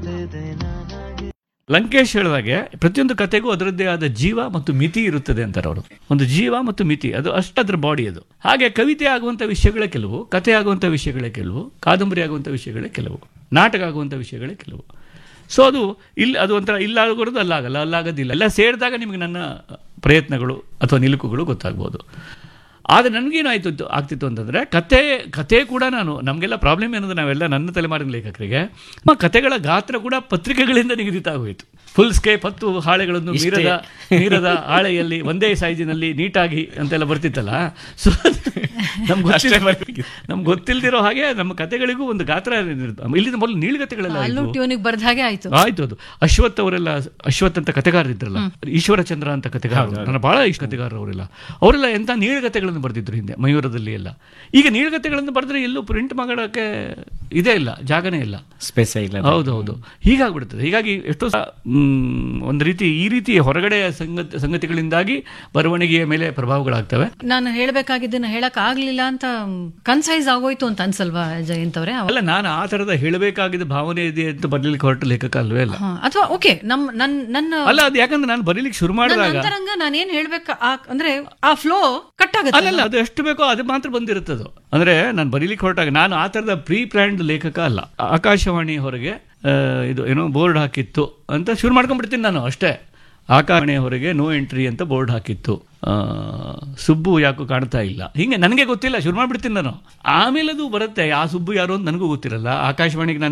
ಲಂಕೇಶ್ ಹೇಳಿದಾಗೆ ಪ್ರತಿಯೊಂದು ಕತೆಗೂ ಅದರದ್ದೇ ಆದ ಜೀವ ಮತ್ತು ಮಿತಿ ಇರುತ್ತದೆ ಅಂತಾರೆ ಅವರು ಒಂದು ಜೀವ ಮತ್ತು ಮಿತಿ ಅದು ಅಷ್ಟು ಅದ್ರ ಬಾಡಿ ಅದು ಹಾಗೆ ಕವಿತೆ ಆಗುವಂಥ ವಿಷಯಗಳೇ ಕೆಲವು ಕತೆ ಆಗುವಂಥ ವಿಷಯಗಳೇ ಕೆಲವು ಕಾದಂಬರಿ ಆಗುವಂಥ ವಿಷಯಗಳೇ ಕೆಲವು ನಾಟಕ ಆಗುವಂಥ ವಿಷಯಗಳೇ ಕೆಲವು ಸೊ ಅದು ಇಲ್ಲಿ ಅದು ಒಂಥರ ಇಲ್ಲಾಗೋದು ಅಲ್ಲಾಗಲ್ಲ ಅಲ್ಲಾಗೋದಿಲ್ಲ ಎಲ್ಲ ಸೇರಿದಾಗ ನಿಮಗೆ ನನ್ನ ಪ್ರಯತ್ನಗಳು ಅಥವಾ ನಿಲುಕುಗಳು ಗೊತ್ತಾಗ್ಬೋದು ಆದರೆ ನನಗೇನಾಯಿತು ಆಗ್ತಿತ್ತು ಅಂತಂದರೆ ಕತೆ ಕತೆ ಕೂಡ ನಾನು ನಮಗೆಲ್ಲ ಪ್ರಾಬ್ಲಮ್ ಏನಂದ್ರೆ ನಾವೆಲ್ಲ ನನ್ನ ತಲೆಮಾರಿನ ಲೇಖಕರಿಗೆ ನಮ್ಮ ಕತೆಗಳ ಗಾತ್ರ ಕೂಡ ಪತ್ರಿಕೆಗಳಿಂದ ನಿಗದಿತ ಆಗೋಯಿತು ಫುಲ್ ಸ್ಕೇಪ್ ಹತ್ತು ಹಾಳೆಗಳನ್ನು ಮೀರದ ಮೀರದ ಹಾಳೆಯಲ್ಲಿ ಒಂದೇ ಸೈಜಿನಲ್ಲಿ ನೀಟಾಗಿ ಅಂತೆಲ್ಲ ಬರ್ತಿತ್ತಲ್ಲ ಸೊ ನಮ್ಗೆ ಗೊತ್ತಿಲ್ಲ ನಮ್ಗೆ ಗೊತ್ತಿಲ್ಲದಿರೋ ಹಾಗೆ ನಮ್ಮ ಕತೆಗಳಿಗೂ ಒಂದು ಗಾತ್ರ ಇರುತ್ತೆ. ಇಲ್ಲಿಂದ ಮೊದಲು ನೀಳ್ಗತೆಗಳೆಲ್ಲ ಅಲ್ಲೂ ಆಯ್ತು ಟ್ಯೂನಿಗೆ ಬರ್ದ ಹಾಗೆ ಆಯ್ತು ಆಯ್ತು ಅದು ಅಶ್ವಥ್ ಅವರೆಲ್ಲ ಅಶ್ವಥ್ ಅಂತ ಕತೆಗಾರರಿದ್ರಲ್ಲ ಈಶ್ವರಚಂದ್ರ ಅಂತ ಕತೆಗಾರರು ನನ್ನ ಬಹಳ ಇಷ್ಟ ಕತೆಗಾರರು ಅವರೆಲ್ಲ ಅವರೆಲ್ಲ ಎಂತ ನೀಳ್ಗತೆಗಳನ್ನು ಬರೆದಿದ್ರು ಹಿಂದೆ ಮಯೂರದಲ್ಲಿ ಎಲ್ಲ ಈಗ ನೀಳ್ಗತೆಗಳನ್ನು ಬರೆದ್ರೆ ಎಲ್ಲೂ ಪ್ರಿಂಟ್ ಮಾಡೋಕ್ಕೆ ಇದೇ ಇಲ್ಲ ಜಾಗನೇ ಇಲ್ಲ ಸ್ಪೇಸ್ ಇಲ್ಲ ಹೌದು ಹೌದು ಹೀಗಾಗ್ಬಿಡ್ತದೆ ಹೀಗಾಗಿ ಎಷ್ಟೋ ಸಹ ಮ್, ಒಂದು ರೀತಿ ಈ ರೀತಿ ಹೊರಗಡೆಯ ಸಂಗತಿ ಸಂಗತಿಗಳಿಂದಾಗಿ ಬರವಣಿಗೆಯ ಮೇಲೆ ಪ್ರಭಾವಗಳಾಗ್ತವೆ ನಾನು ಹೇಳ್ಬೇಕಾಗಿದ್ದನ್ನ ಹೇಳಕ್ ಆಗ್ಲಿಲ್ಲ ಅಂತ ಕನ್ಸೈಸ್ ಆಗೋಯ್ತು ಅಂತ ಅನ್ಸಲ್ವಾ ಜಯಂತ್ ಅವ್ರೆ ಅಲ್ಲ ನಾನು ಆ ಥರದ ಹೇಳಬೇಕಾಗಿದ್ದ ಭಾವನೆ ಇದೆ ಅಂತ ಬರಲಿಕ್ಕೆ ಹೊರಟ ಲೇಖಕ ಅಲ್ವೇ ಅಲ್ಲ ಅಥವಾ ಓಕೆ ನಮ್ ನನ್ ನನ್ನ ಅಲ್ಲ ಅದು ಯಾಕಂದ್ರೆ ನಾನು ಬರೀಲಿಕ್ಕೆ ಶುರು ನನ್ನ ಮಾಡಿದಾಗ ಅಂತರಂಗ ನಾನೇನ್ ಹೇಳ್ಬೇಕ ಆ- ಅಂದ್ರೆ ಆ ಫ್ಲೋ ಕಟ್ ಆಗುತ್ತೆ ಅಲ್ಲಲ್ಲ ಅದು ಎಷ್ಟು ಬೇಕೋ ಅದು ಮಾತ್ರ ಬಂದಿರುತ್ತದು ಅಂದ್ರೆ ನಾನು ಬರೀಲಿಕ್ಕೆ ಹೊರಟಾಗ ನಾನು ಆ ಥರದ ಪ್ರೀ ಪ್ಲ್ಯಾಂಡ್ ಲೇಖಕ ಅಲ್ಲ ಆಕಾಶವಾಣಿ ಹೊರಗೆ ಆ, ಇದು ಏನೋ ಬೋರ್ಡ್ ಹಾಕಿತ್ತು ಅಂತ ಶುರು ಮಾಡ್ಕೊಂಡ್ಬಿಡ್ತೀನಿ ನಾನು ಅಷ್ಟೇ ಆಕಾಶವಾಣಿ ಹೊರಗೆ ನೋ ಎಂಟ್ರಿ ಅಂತ ಬೋರ್ಡ್ ಹಾಕಿತ್ತು ಆ, ಸುಬ್ಬು ಯಾಕೋ ಕಾಣ್ತಾ ಇಲ್ಲ ಹಿಂಗೆ ನನಗೆ ಗೊತ್ತಿಲ್ಲ ಶುರು ಮಾಡ್ಬಿಡ್ತೀನಿ ನಾನು ಆಮೇಲೆ ಅದು ಬರುತ್ತೆ ಆ ಸುಬ್ಬು ಯಾರು ಅಂತ ನನಗೂ ಗೊತ್ತಿರಲ್ಲ ಆಕಾಶವಾಣಿಗೆ ನಾನು